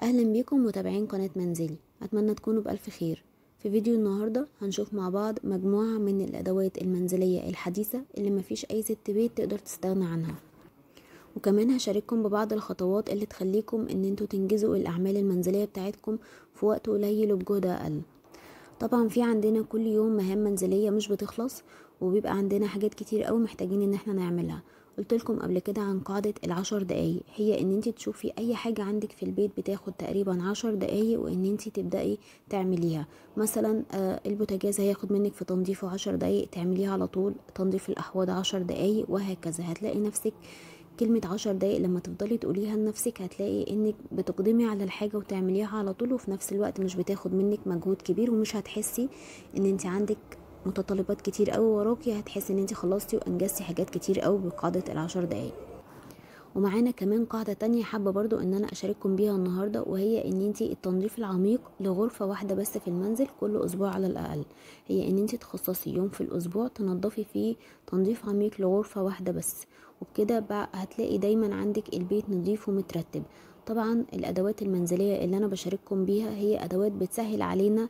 اهلا بيكم متابعين قناة منزلي اتمنى تكونوا بألف خير في فيديو النهاردة هنشوف مع بعض مجموعة من الادوات المنزلية الحديثة اللي مفيش اي ست بيت تقدر تستغنى عنها وكمان هشارككم ببعض الخطوات اللي تخليكم ان انتوا تنجزوا الاعمال المنزلية بتاعتكم في وقت قليل وبجهد اقل طبعا في عندنا كل يوم مهام منزلية مش بتخلص وبيبقى عندنا حاجات كتير قوي محتاجين ان احنا نعملها قلت لكم قبل كده عن قاعدة العشر دقايق هي ان انت تشوفي اي حاجة عندك في البيت بتاخد تقريبا عشر دقايق وان انت تبدأي تعمليها مثلا آه البوتاجاز هياخد منك في تنظيفه عشر دقايق تعمليها على طول تنظيف الاحواض عشر دقايق وهكذا هتلاقي نفسك كلمة عشر دقايق لما تفضلي تقوليها لنفسك هتلاقي انك بتقدمي على الحاجة وتعمليها على طول وفي نفس الوقت مش بتاخد منك مجهود كبير ومش هتحسي ان انت عندك متطلبات كتير قوي وراكي هتحسي ان انت خلصتي وانجزتي حاجات كتير قوي بقاعدة العشر دقايق ومعانا كمان قاعدة تانية حابة برضو ان انا اشارككم بيها النهاردة وهي ان انت التنظيف العميق لغرفة واحدة بس في المنزل كل اسبوع على الاقل هي ان انت تخصصي يوم في الاسبوع تنظفي فيه تنظيف عميق لغرفة واحدة بس وبكده بقى هتلاقي دايما عندك البيت نظيف ومترتب طبعا الادوات المنزليه اللي انا بشارككم بيها هي ادوات بتسهل علينا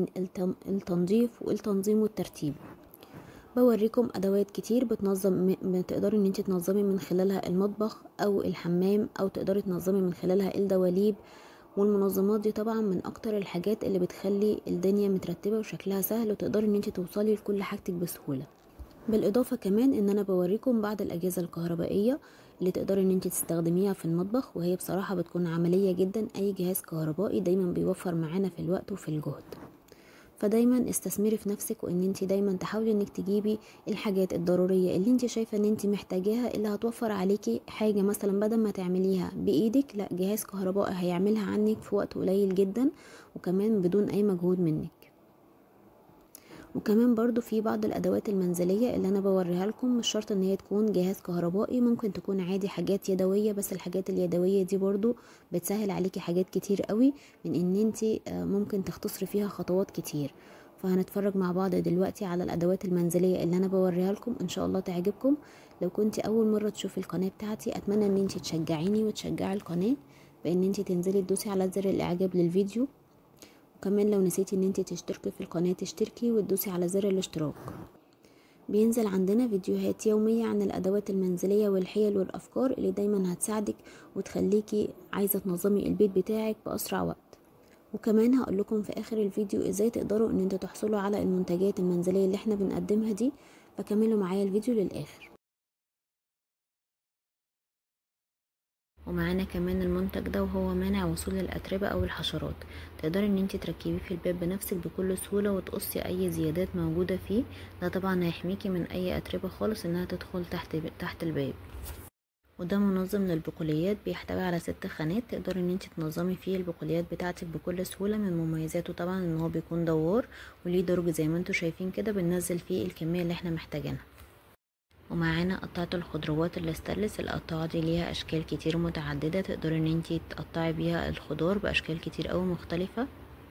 التنظيف والتنظيم والترتيب بوريكم ادوات كتير بتنظم بتقدري ان انت تنظمي من خلالها المطبخ او الحمام او تقدري تنظمي من خلالها الدواليب والمنظمات دي طبعا من اكتر الحاجات اللي بتخلي الدنيا مترتبه وشكلها سهل وتقدري ان انت توصلي لكل حاجتك بسهوله بالاضافه كمان ان انا بوريكم بعض الاجهزه الكهربائيه اللي تقدري ان انت تستخدميها في المطبخ وهي بصراحه بتكون عمليه جدا اي جهاز كهربائي دايما بيوفر معانا في الوقت وفي الجهد فدايما استثمري في نفسك وان انت دايما تحاولي انك تجيبي الحاجات الضروريه اللي انت شايفه ان انت محتاجاها اللي هتوفر عليكي حاجه مثلا بدل ما تعمليها بايدك لا جهاز كهربائي هيعملها عنك في وقت قليل جدا وكمان بدون اي مجهود منك وكمان برضو في بعض الادوات المنزليه اللي انا بوريها لكم مش شرط ان هي تكون جهاز كهربائي ممكن تكون عادي حاجات يدويه بس الحاجات اليدويه دي برضو بتسهل عليكي حاجات كتير قوي من ان انت ممكن تختصري فيها خطوات كتير فهنتفرج مع بعض دلوقتي على الادوات المنزليه اللي انا بوريها لكم ان شاء الله تعجبكم لو كنت اول مره تشوفي القناه بتاعتي اتمنى ان انت تشجعيني وتشجعي القناه بان انت تنزلي تدوسي على زر الاعجاب للفيديو وكمان لو نسيتي ان انت تشتركي في القناة تشتركي وتدوسي على زر الاشتراك بينزل عندنا فيديوهات يومية عن الأدوات المنزلية والحيل والأفكار اللي دايما هتساعدك وتخليكي عايزة تنظمي البيت بتاعك بأسرع وقت وكمان هقول لكم في آخر الفيديو ازاي تقدروا ان انتوا تحصلوا على المنتجات المنزلية اللي احنا بنقدمها دي فكملوا معايا الفيديو للآخر ومعانا كمان المنتج ده وهو مانع وصول الاتربه او الحشرات تقدري ان انت تركبيه في الباب بنفسك بكل سهوله وتقصي اي زيادات موجوده فيه ده طبعا هيحميكي من اي اتربه خالص انها تدخل تحت تحت الباب وده منظم للبقوليات بيحتوي على ست خانات تقدري ان انت تنظمي فيه البقوليات بتاعتك بكل سهوله من مميزاته طبعا ان هو بيكون دوار وليه درج زي ما انتم شايفين كده بننزل فيه الكميه اللي احنا محتاجينها ومعانا قطعة الخضروات الاستانلس القطاعة دي ليها اشكال كتير متعددة تقدري ان انتي تقطعي بيها الخضار باشكال كتير اوي مختلفة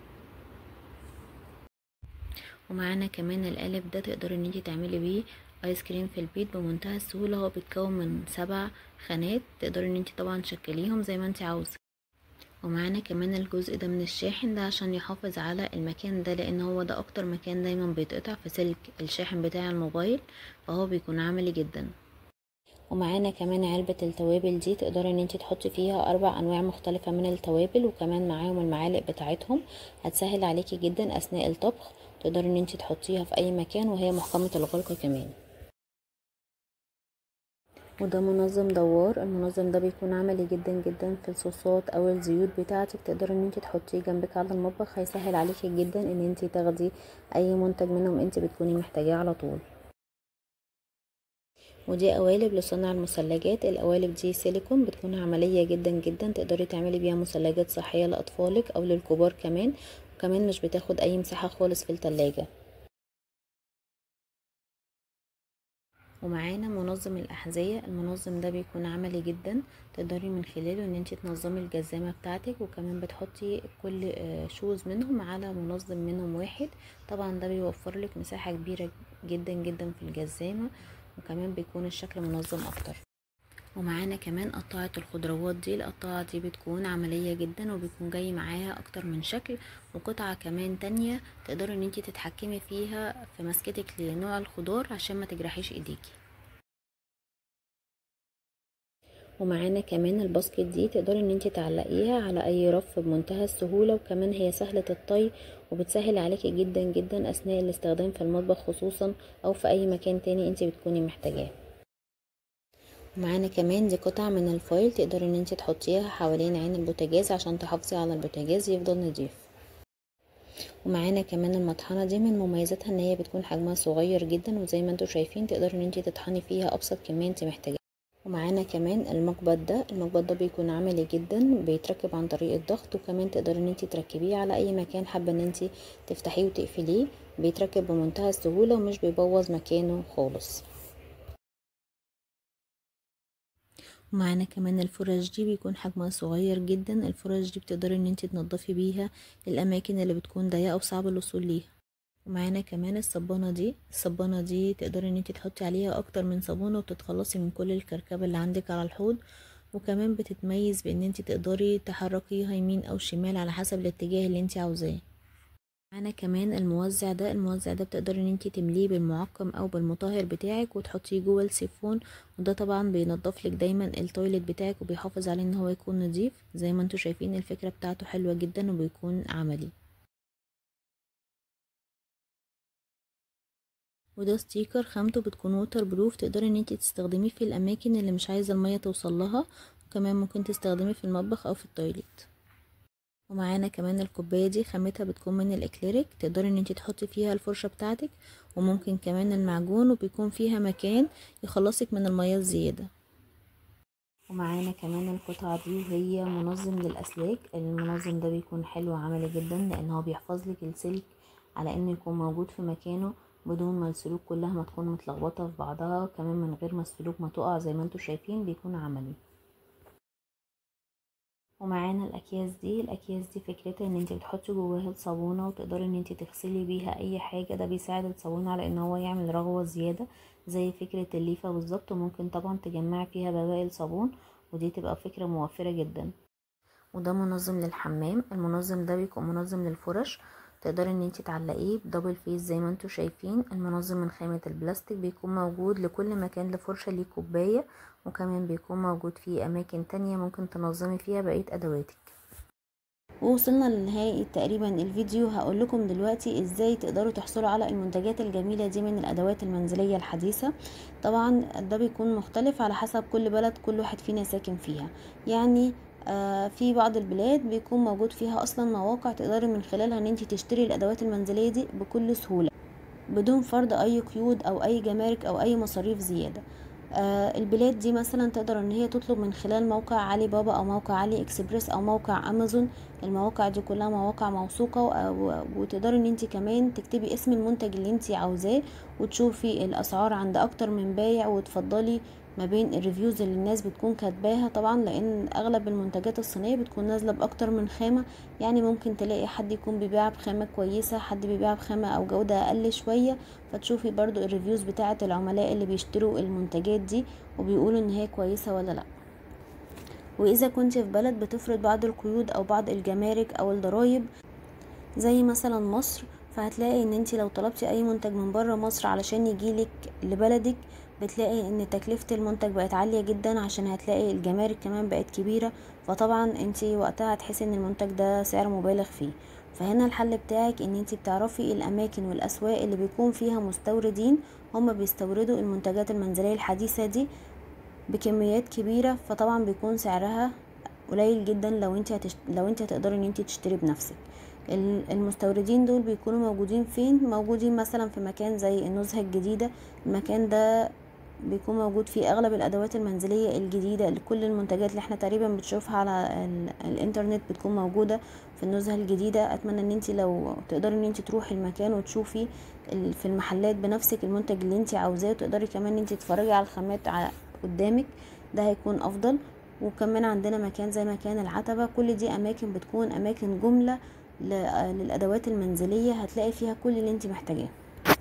ومعانا كمان القالب ده تقدري ان انتي تعملي بيه ايس كريم في البيت بمنتهى السهولة هو بيتكون من سبع خانات تقدري ان انتي طبعا تشكليهم زي ما انتي عاوزة ومعانا كمان الجزء ده من الشاحن ده عشان يحافظ على المكان ده لان هو ده اكتر مكان دايما بيتقطع في سلك الشاحن بتاع الموبايل فهو بيكون عملي جدا ومعانا كمان علبة التوابل دي تقدري ان انت تحطي فيها اربع انواع مختلفة من التوابل وكمان معاهم المعالق بتاعتهم هتسهل عليكي جدا اثناء الطبخ تقدري ان انت تحطيها في اي مكان وهي محكمة الغلق كمان وده منظم دوار المنظم ده بيكون عملي جدا جدا في الصوصات او الزيوت بتاعتك تقدري ان انت تحطيه جنبك على المطبخ هيسهل عليكي جدا ان انت تاخدي اي منتج منهم انت بتكوني محتاجاه على طول ودي قوالب لصنع المثلجات القوالب دي سيليكون بتكون عملية جدا جدا تقدري تعملي بيها مثلجات صحية لأطفالك أو للكبار كمان وكمان مش بتاخد أي مساحة خالص في التلاجة ومعانا منظم الأحذية المنظم ده بيكون عملي جدا تقدري من خلاله ان انت تنظمي الجزامة بتاعتك وكمان بتحطي كل شوز منهم على منظم منهم واحد طبعا ده بيوفر لك مساحة كبيرة جدا جدا في الجزامة وكمان بيكون الشكل منظم اكتر ومعانا كمان قطاعة الخضروات دي القطاعة دي بتكون عملية جدا وبيكون جاي معاها اكتر من شكل وقطعة كمان تانية تقدري ان انتي تتحكمي فيها في مسكتك لنوع الخضار عشان ما تجرحيش ايديكي ومعانا كمان الباسكت دي تقدري ان انتي تعلقيها على اي رف بمنتهى السهولة وكمان هي سهلة الطي وبتسهل عليكي جدا جدا اثناء الاستخدام في المطبخ خصوصا او في اي مكان تاني انتي بتكوني محتاجاه معانا كمان دي قطع من الفويل تقدري ان انت تحطيها حوالين عين البوتاجاز عشان تحافظي على البوتاجاز يفضل نضيف ومعانا كمان المطحنه دي من مميزاتها ان هي بتكون حجمها صغير جدا وزي ما انتم شايفين تقدري ان انت تطحني فيها ابسط كميه انت محتاجاها ومعانا كمان المقبض ده المقبض ده بيكون عملي جدا بيتركب عن طريق الضغط وكمان تقدري ان انت تركبيه على اي مكان حابه ان انت تفتحيه وتقفليه بيتركب بمنتهى السهوله ومش بيبوظ مكانه خالص ومعانا كمان الفرش دي بيكون حجمها صغير جدا الفرش دي بتقدري ان انت تنضفي بيها الاماكن اللي بتكون ضيقه وصعب الوصول ليها ومعانا كمان الصبانه دي الصبانه دي تقدري ان انت تحطي عليها اكتر من صابونه وتتخلصي من كل الكركبه اللي عندك على الحوض وكمان بتتميز بان انت تقدري تحركيها يمين او شمال على حسب الاتجاه اللي انت عاوزاه معانا كمان الموزع ده الموزع ده بتقدري ان انت تمليه بالمعقم او بالمطهر بتاعك وتحطيه جوه السيفون وده طبعا بينضف لك دايما التويلت بتاعك وبيحافظ عليه ان هو يكون نظيف زي ما انتم شايفين الفكره بتاعته حلوه جدا وبيكون عملي وده ستيكر خامته بتكون ووتر بروف تقدري ان انت تستخدميه في الاماكن اللي مش عايزه الميه توصل لها وكمان ممكن تستخدميه في المطبخ او في التويلت ومعانا كمان الكوبايه دي خامتها بتكون من الاكليريك تقدري ان انت تحطي فيها الفرشه بتاعتك وممكن كمان المعجون وبيكون فيها مكان يخلصك من الميه الزياده ومعانا كمان القطعة دي وهي منظم للأسلاك المنظم ده بيكون حلو وعملي جدا لأن هو بيحفظ لك السلك على إنه يكون موجود في مكانه بدون ما السلوك كلها ما تكون متلخبطة في بعضها كمان من غير ما السلوك ما تقع زي ما انتوا شايفين بيكون عملي ومعانا الاكياس دي الاكياس دي فكرتها ان انت بتحطي جواها الصابونه وتقدري ان انت تغسلي بيها اي حاجه ده بيساعد الصابونه على ان هو يعمل رغوه زياده زي فكره الليفه بالظبط وممكن طبعا تجمعي فيها بواقي الصابون ودي تبقى فكره موفره جدا وده منظم للحمام المنظم ده بيكون منظم للفرش تقدري ان انت تعلقيه بدبل فيس زي ما انتوا شايفين المنظم من خامة البلاستيك بيكون موجود لكل مكان لفرشة ليه كوباية وكمان بيكون موجود فيه اماكن تانية ممكن تنظمي فيها بقية ادواتك ووصلنا لنهاية تقريبا الفيديو هقول لكم دلوقتي ازاي تقدروا تحصلوا على المنتجات الجميلة دي من الادوات المنزلية الحديثة طبعا ده بيكون مختلف على حسب كل بلد كل واحد فينا ساكن فيها يعني آه في بعض البلاد بيكون موجود فيها اصلا مواقع تقدري من خلالها ان انت تشتري الادوات المنزليه دي بكل سهوله بدون فرض اي قيود او اي جمارك او اي مصاريف زياده آه البلاد دي مثلا تقدر ان هي تطلب من خلال موقع علي بابا او موقع علي اكسبريس او موقع امازون المواقع دي كلها مواقع موثوقة وتقدري ان انت كمان تكتبي اسم المنتج اللي انت عاوزاه وتشوفي الاسعار عند اكتر من بايع وتفضلي ما بين الريفيوز اللي الناس بتكون كاتباها طبعا لان اغلب المنتجات الصينيه بتكون نازله باكتر من خامه يعني ممكن تلاقي حد يكون بيبيعها بخامه كويسه حد بيبيعها بخامه او جوده اقل شويه فتشوفي برضو الريفيوز بتاعه العملاء اللي بيشتروا المنتجات دي وبيقولوا ان هي كويسه ولا لا واذا كنت في بلد بتفرض بعض القيود او بعض الجمارك او الضرايب زي مثلا مصر فهتلاقي ان انت لو طلبتي اي منتج من بره مصر علشان يجيلك لبلدك بتلاقي ان تكلفة المنتج بقت عالية جدا عشان هتلاقي الجمارك كمان بقت كبيرة فطبعا انت وقتها هتحسي ان المنتج ده سعر مبالغ فيه فهنا الحل بتاعك ان انت بتعرفي الاماكن والاسواق اللي بيكون فيها مستوردين هما بيستوردوا المنتجات المنزلية الحديثة دي بكميات كبيرة فطبعا بيكون سعرها قليل جدا لو انت هتشت... لو انت هتقدري ان انت تشتري بنفسك المستوردين دول بيكونوا موجودين فين موجودين مثلا في مكان زي النزهة الجديدة المكان ده بيكون موجود فيه اغلب الادوات المنزليه الجديده لكل المنتجات اللي احنا تقريبا بنشوفها على الانترنت بتكون موجوده في النزهه الجديده اتمنى ان انت لو تقدري ان انت تروحي المكان وتشوفي في المحلات بنفسك المنتج اللي انت عاوزاه وتقدري كمان ان انت تتفرجي على الخامات قدامك ده هيكون افضل وكمان عندنا مكان زي مكان العتبه كل دي اماكن بتكون اماكن جمله للادوات المنزليه هتلاقي فيها كل اللي انت محتاجاه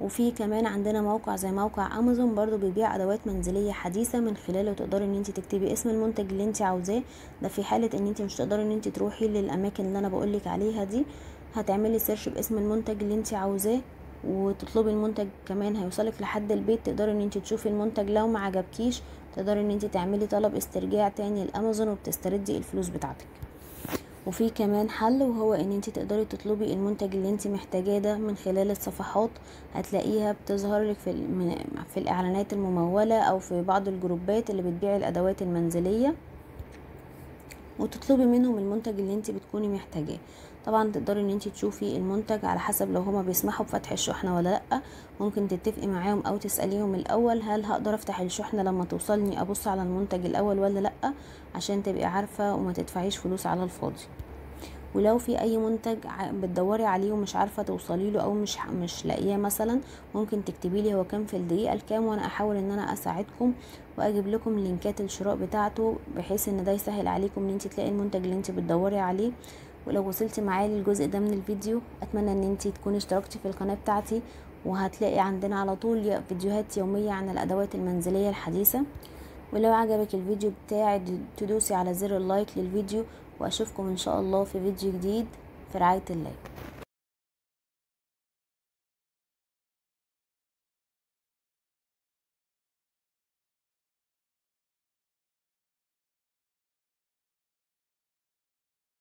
وفي كمان عندنا موقع زي موقع امازون برضو بيبيع ادوات منزليه حديثه من خلاله تقدري ان انت تكتبي اسم المنتج اللي انت عاوزاه ده في حاله ان انت مش تقدري ان انت تروحي للاماكن اللي انا بقولك عليها دي هتعملي سيرش باسم المنتج اللي انت عاوزاه وتطلبي المنتج كمان هيوصلك لحد البيت تقدري ان انت تشوفي المنتج لو ما عجبكيش تقدري ان انت تعملي طلب استرجاع تاني لامازون وبتستردي الفلوس بتاعتك وفي كمان حل وهو ان انت تقدري تطلبي المنتج اللي انت محتاجاه ده من خلال الصفحات هتلاقيها بتظهر لك في في الاعلانات المموله او في بعض الجروبات اللي بتبيع الادوات المنزليه وتطلبي منهم المنتج اللي انت بتكوني محتاجاه طبعا تقدري ان انت تشوفي المنتج على حسب لو هما بيسمحوا بفتح الشحنه ولا لا ممكن تتفقي معاهم او تساليهم الاول هل هقدر افتح الشحنه لما توصلني ابص على المنتج الاول ولا لا عشان تبقي عارفه وما تدفعيش فلوس على الفاضي ولو في اي منتج بتدوري عليه ومش عارفه توصلي له او مش مش لاقيه مثلا ممكن تكتبي لي هو كام في الدقيقه الكام وانا احاول ان انا اساعدكم واجيب لكم لينكات الشراء بتاعته بحيث ان ده يسهل عليكم ان انت تلاقي المنتج اللي انت بتدوري عليه ولو وصلتي معايا للجزء ده من الفيديو اتمنى ان انت تكوني اشتركتي في القناه بتاعتي وهتلاقي عندنا على طول فيديوهات يوميه عن الادوات المنزليه الحديثه ولو عجبك الفيديو بتاعي تدوسي على زر اللايك للفيديو واشوفكم ان شاء الله في فيديو جديد في رعايه الله